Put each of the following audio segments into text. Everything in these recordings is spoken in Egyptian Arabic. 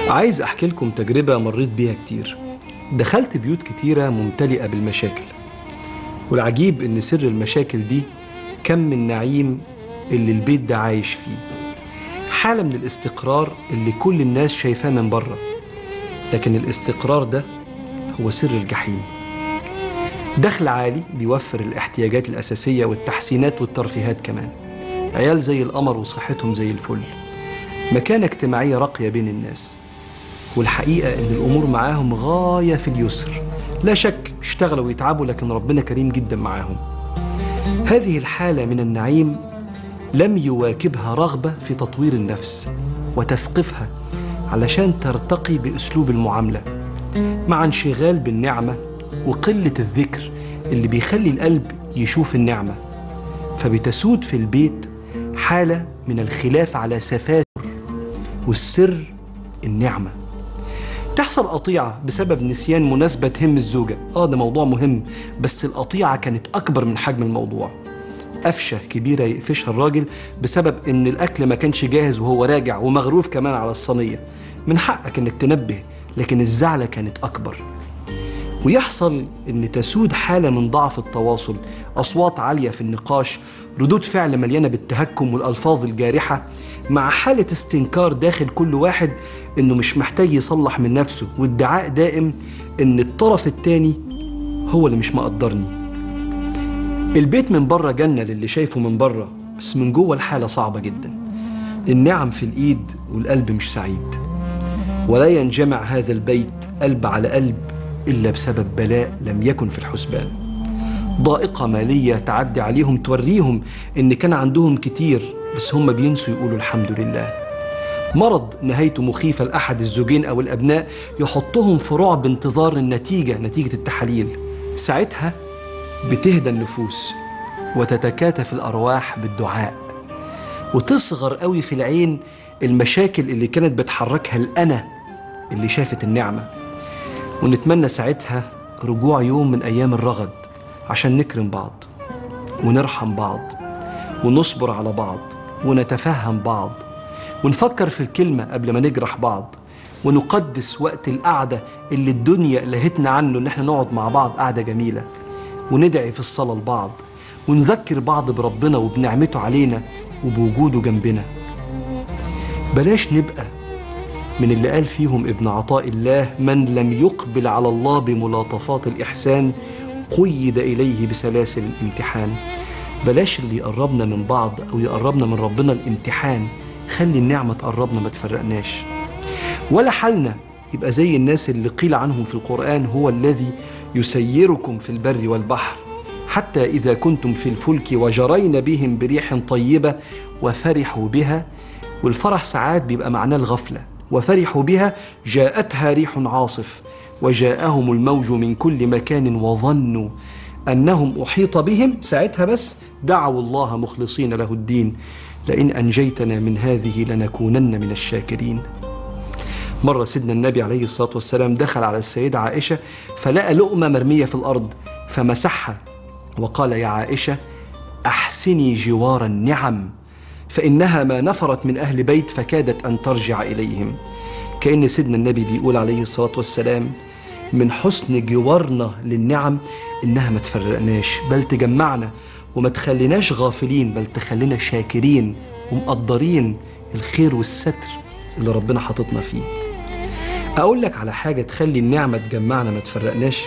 عايز أحكي لكم تجربة مريت بيها كتير دخلت بيوت كتيرة ممتلئة بالمشاكل والعجيب إن سر المشاكل دي كم النعيم اللي البيت ده عايش فيه حالة من الاستقرار اللي كل الناس شايفاه من بره لكن الاستقرار ده هو سر الجحيم دخل عالي بيوفر الاحتياجات الأساسية والتحسينات والترفيهات كمان عيال زي القمر وصحتهم زي الفل مكانة اجتماعية راقية بين الناس والحقيقة إن الأمور معاهم غاية في اليسر لا شك اشتغلوا ويتعبوا لكن ربنا كريم جدا معاهم هذه الحالة من النعيم لم يواكبها رغبة في تطوير النفس وتثقيفها علشان ترتقي بأسلوب المعاملة مع انشغال بالنعمة وقلة الذكر اللي بيخلي القلب يشوف النعمة فبتسود في البيت حالة من الخلاف على سفاتر والسر النعمة تحصل قطيعة بسبب نسيان مناسبة تهم الزوجة آه ده موضوع مهم بس القطيعة كانت أكبر من حجم الموضوع قفشة كبيرة يقفشها الراجل بسبب إن الأكل ما كانش جاهز وهو راجع ومغروف كمان على الصينية من حقك إنك تنبه لكن الزعلة كانت أكبر ويحصل ان تسود حاله من ضعف التواصل اصوات عاليه في النقاش ردود فعل مليانه بالتهكم والالفاظ الجارحه مع حاله استنكار داخل كل واحد انه مش محتاج يصلح من نفسه وادعاء دائم ان الطرف التاني هو اللي مش مقدرني البيت من بره جنه للي شايفه من بره بس من جوه الحاله صعبه جدا النعم في الايد والقلب مش سعيد ولا ينجمع هذا البيت قلب على قلب إلا بسبب بلاء لم يكن في الحسبان ضائقة مالية تعدي عليهم توريهم إن كان عندهم كتير بس هم بينسوا يقولوا الحمد لله مرض نهايته مخيفة لأحد الزوجين أو الأبناء يحطهم في رعب انتظار النتيجة نتيجة التحاليل ساعتها بتهدى النفوس وتتكاتف الأرواح بالدعاء وتصغر قوي في العين المشاكل اللي كانت بتحركها الأنا اللي شافت النعمة ونتمنى ساعتها رجوع يوم من أيام الرغد عشان نكرم بعض ونرحم بعض ونصبر على بعض ونتفهم بعض ونفكر في الكلمة قبل ما نجرح بعض ونقدس وقت القعدة اللي الدنيا لهتنا عنه إن احنا نقعد مع بعض قعدة جميلة وندعي في الصلاة لبعض ونذكر بعض بربنا وبنعمته علينا وبوجوده جنبنا بلاش نبقى من اللي قال فيهم ابن عطاء الله من لم يقبل على الله بملاطفات الإحسان قيد إليه بسلاسل الامتحان بلاش اللي يقربنا من بعض أو يقربنا من ربنا الامتحان خلي النعمة تقربنا ما تفرقناش ولا حالنا يبقى زي الناس اللي قيل عنهم في القرآن هو الذي يسيركم في البر والبحر حتى إذا كنتم في الفلك وجرين بهم بريح طيبة وفرحوا بها والفرح ساعات بيبقى معناه الغفلة وفرحوا بها جاءتها ريح عاصف وجاءهم الموج من كل مكان وظنوا انهم احيط بهم ساعتها بس دعوا الله مخلصين له الدين لئن انجيتنا من هذه لنكونن من الشاكرين مرة سيدنا النبي عليه الصلاة والسلام دخل على السيدة عائشة فلقى لقمة مرمية في الأرض فمسحها وقال يا عائشة أحسني جوار النعم فإنها ما نفرت من أهل بيت فكادت أن ترجع إليهم كأن سيدنا النبي بيقول عليه الصلاة والسلام من حسن جوارنا للنعم إنها ما تفرقناش بل تجمعنا وما تخليناش غافلين بل تخلينا شاكرين ومقدرين الخير والستر اللي ربنا حاططنا فيه أقول لك على حاجة تخلي النعمة تجمعنا ما تفرقناش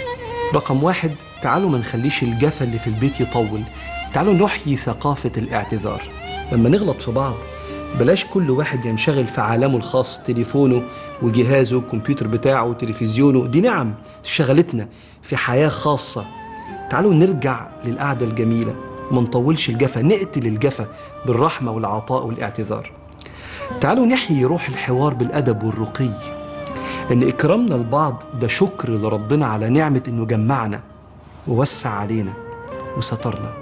رقم واحد تعالوا ما نخليش الجفا اللي في البيت يطول تعالوا نحيي ثقافة الاعتذار لما نغلط في بعض بلاش كل واحد ينشغل في عالمه الخاص تليفونه وجهازه الكمبيوتر بتاعه وتلفزيونه دي نعم شغلتنا في حياة خاصة تعالوا نرجع للقعدة الجميلة ما نطولش الجفا نقتل الجفا بالرحمة والعطاء والاعتذار تعالوا نحيي روح الحوار بالأدب والرقي إن إكرامنا لبعض ده شكر لربنا على نعمة إنه جمعنا ووسع علينا وسترنا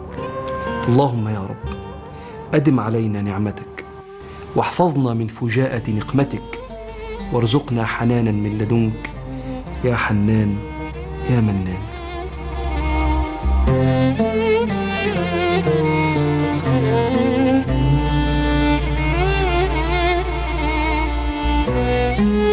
اللهم يا رب أدم علينا نعمتك واحفظنا من فجاءة نقمتك وارزقنا حنانا من لدنك يا حنان يا منان الحياة